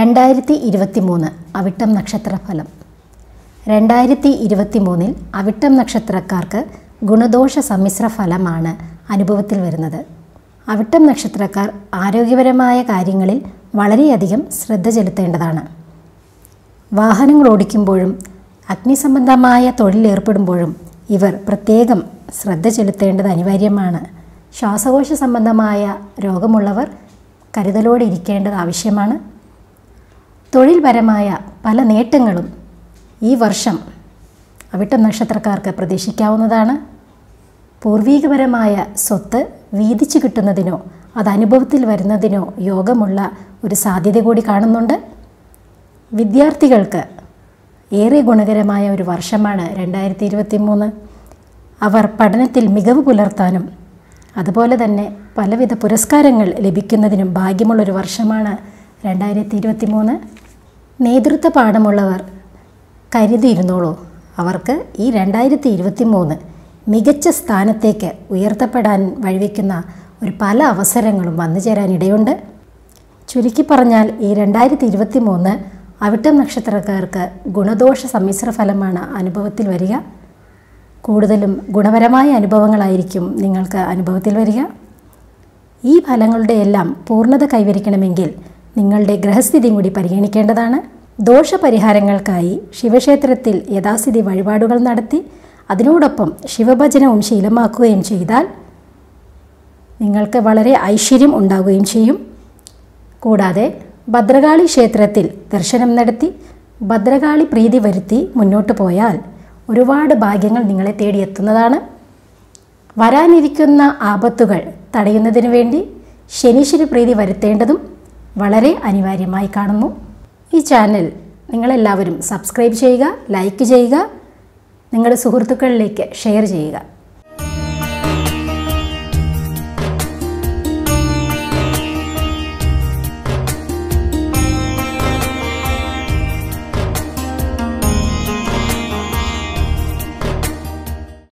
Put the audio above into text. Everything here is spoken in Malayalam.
രണ്ടായിരത്തി ഇരുപത്തി മൂന്ന് അവിട്ടം നക്ഷത്രഫലം രണ്ടായിരത്തി ഇരുപത്തി മൂന്നിൽ അവിട്ടം നക്ഷത്രക്കാർക്ക് ഗുണദോഷ സമ്മിശ്ര ഫലമാണ് അനുഭവത്തിൽ വരുന്നത് അവിട്ടം നക്ഷത്രക്കാർ ആരോഗ്യപരമായ കാര്യങ്ങളിൽ വളരെയധികം ശ്രദ്ധ ചെലുത്തേണ്ടതാണ് വാഹനങ്ങൾ ഓടിക്കുമ്പോഴും അഗ്നിസംബന്ധമായ തൊഴിലേർപ്പെടുമ്പോഴും ഇവർ പ്രത്യേകം ശ്രദ്ധ ചെലുത്തേണ്ടത് അനിവാര്യമാണ് ശ്വാസകോശ സംബന്ധമായ രോഗമുള്ളവർ കരുതലോടെ ഇരിക്കേണ്ടത് ആവശ്യമാണ് തൊഴിൽപരമായ പല നേട്ടങ്ങളും ഈ വർഷം അവിട്ടം നക്ഷത്രക്കാർക്ക് പ്രതീക്ഷിക്കാവുന്നതാണ് പൂർവീകപരമായ സ്വത്ത് വീതിച്ചു കിട്ടുന്നതിനോ അത് അനുഭവത്തിൽ വരുന്നതിനോ യോഗമുള്ള ഒരു സാധ്യത കൂടി കാണുന്നുണ്ട് വിദ്യാർത്ഥികൾക്ക് ഏറെ ഗുണകരമായ ഒരു വർഷമാണ് രണ്ടായിരത്തി ഇരുപത്തി മൂന്ന് അവർ പഠനത്തിൽ മികവ് പുലർത്താനും അതുപോലെ തന്നെ പലവിധ പുരസ്കാരങ്ങൾ ലഭിക്കുന്നതിനും ഭാഗ്യമുള്ളൊരു വർഷമാണ് രണ്ടായിരത്തി ഇരുപത്തി മൂന്ന് നേതൃത്വ പാഠമുള്ളവർ കരുതിയിരുന്നോളൂ അവർക്ക് ഈ രണ്ടായിരത്തി ഇരുപത്തി മൂന്ന് മികച്ച സ്ഥാനത്തേക്ക് ഉയർത്തപ്പെടാൻ വഴിവെക്കുന്ന ഒരു പല അവസരങ്ങളും വന്നു ചേരാനിടയുണ്ട് ചുരുക്കി പറഞ്ഞാൽ ഈ രണ്ടായിരത്തി ഇരുപത്തി മൂന്ന് അവിട്ടം നക്ഷത്രക്കാർക്ക് ഗുണദോഷ സമ്മിശ്ര ഫലമാണ് അനുഭവത്തിൽ വരിക കൂടുതലും ഗുണപരമായ അനുഭവങ്ങളായിരിക്കും നിങ്ങൾക്ക് അനുഭവത്തിൽ വരിക ഈ ഫലങ്ങളുടെ എല്ലാം പൂർണ്ണത കൈവരിക്കണമെങ്കിൽ നിങ്ങളുടെ ഗ്രഹസ്ഥിതിയും കൂടി പരിഗണിക്കേണ്ടതാണ് ദോഷപരിഹാരങ്ങൾക്കായി ശിവക്ഷേത്രത്തിൽ യഥാസ്ഥിതി വഴിപാടുകൾ നടത്തി അതിനോടൊപ്പം ശിവഭജനവും ശീലമാക്കുകയും ചെയ്താൽ നിങ്ങൾക്ക് വളരെ ഐശ്വര്യം ഉണ്ടാവുകയും ചെയ്യും കൂടാതെ ഭദ്രകാളി ക്ഷേത്രത്തിൽ ദർശനം നടത്തി ഭദ്രകാളി പ്രീതി വരുത്തി മുന്നോട്ട് പോയാൽ ഒരുപാട് ഭാഗ്യങ്ങൾ നിങ്ങളെ തേടിയെത്തുന്നതാണ് വരാനിരിക്കുന്ന ആപത്തുകൾ തടയുന്നതിന് വേണ്ടി ശനീശ്വര പ്രീതി വരുത്തേണ്ടതും വളരെ അനിവാര്യമായി കാണുന്നു ഈ ചാനൽ നിങ്ങളെല്ലാവരും സബ്സ്ക്രൈബ് ചെയ്യുക ലൈക്ക് ചെയ്യുക നിങ്ങളുടെ സുഹൃത്തുക്കളിലേക്ക് ഷെയർ ചെയ്യുക